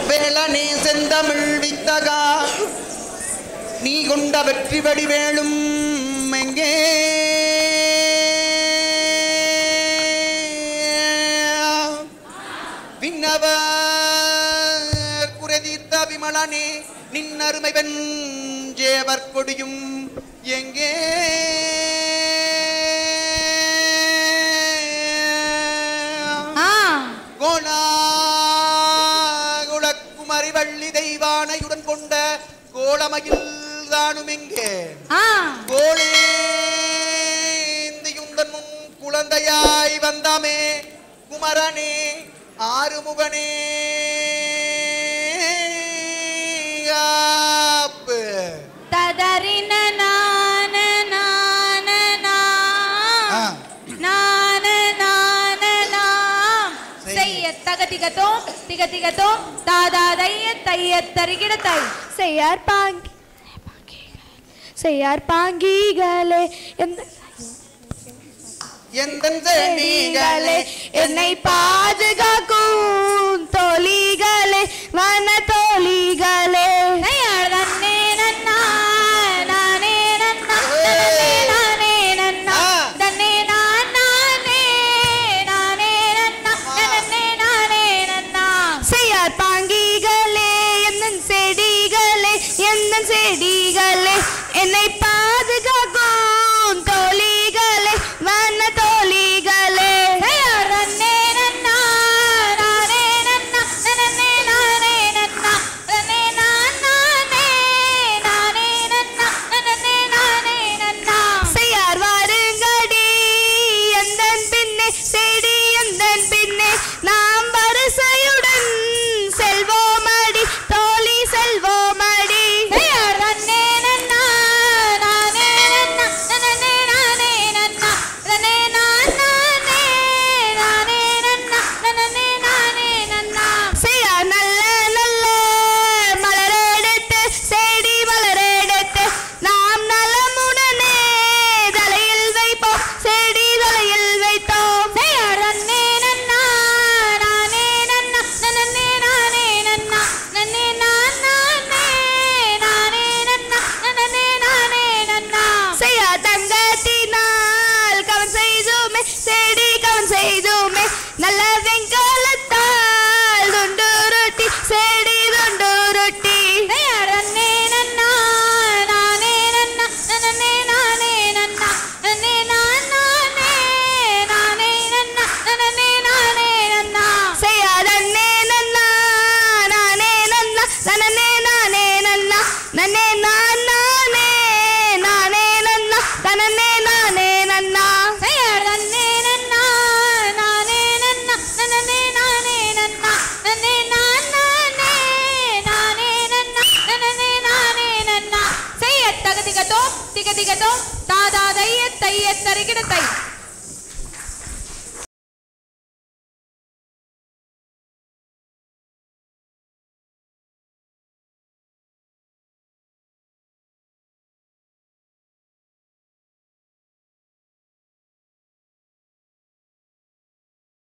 வேலனே செந்தமிழ் வித்தகா நீ கொண்ட வெற்றி வடிவேளும் எங்கே விண்ணவர் குறைதீர்த்த விமலனே நின்னருமை வெஞ்சேவர் கொடியும் எங்கே ஆ கோணா குலக்குமரி வள்ளி தெய்வானையுடன் கொண்ட கோலமயில் தானும் எங்கே ஆ கோளேந்தியுந்தன் முன் குழந்தையாய் வந்தாமே குமரனே ஆறுமுகனே ஆப்பு. ததறின நான நான ஆ. நான நான நாம் செய்ய தக திகத்தோ திக திகத்தோ தாதா தைய தைய தருகிட தை செய்யார் பாங்கி செய்யார் பாங்கிகளே எந்த எந்தன் செடிகளே என்னை பாதுகாக்கும் தோழிகளே வன தோழிகளே நையார் தன்னே நன்னா நானே நன்னா தன்னே நானே நன்னா ஆ. தன்னே நான் நானே நானே நன்னா தன்னே நானே நன்னா செய்யார் பாங்கிகளே எந்த செடிகளே எந்த செடிகளே என்னை பாதுகாக்கும் தோழிகளே வன தோழிகளே நையார் தன்னே நன்னா நானே நன்னா தன்னே நானே நன்னா தன்னே நான் நானே நானே நன்னா தன்னே நானே நன்னா செய்யார் வாருங்கடி எந்தன் பின்னே செடி எந்தன் பின்னே நாம் வரிசையுடன் செல்வோமடி தோழி செல்வோமடி நையார் தன்னே நன்னா நானே நன்னா தன்னே நானே நன்னா தன்னே நான் நானே நானே நன்னா தன்னே நானே நன்னா செய்யார் நல்ல நல்ல மலரெடுத்து செடி மலரெடுத்து நாம் நலமுடனே தலையில் வைப்போம் செடி தலையில் வைத்தோம் நையார் தன்னே நன்னா நானே நன்னா தன்னே நானே நன்னா தன்னே நான் நானே நானே நன்னா தன்னே நானே நன்னா செய்யா தங்கத்தினால் கவன் செய்துமே செடி கவன் செய்துமே நல்ல வெங்காலத்தால் துண்டு ரொட்டி செடி துண்டு ரொட்டி நையார் தன்னே நன்னா நானே நன்னா தன்னே நானே நன்னா தன்னே நான் நானே நானே நன்னா தன்னே நானே நன்னா செய்யா தன்னே நன்னா நானே நன்னா நனனே நானே நன்னா நன்னே நான் நானே நானே நன்னா தனனே நானே நன்னா நையார் தன்னே நன்னா நானே நன்னா தன்னே நானே நன்னா தன்னே நான் நானே நானே நன்னா தன்னே நானே நன்னா செய்ய தக திகதோ திக திகதோ தாதா தைய தைய தருகிட தை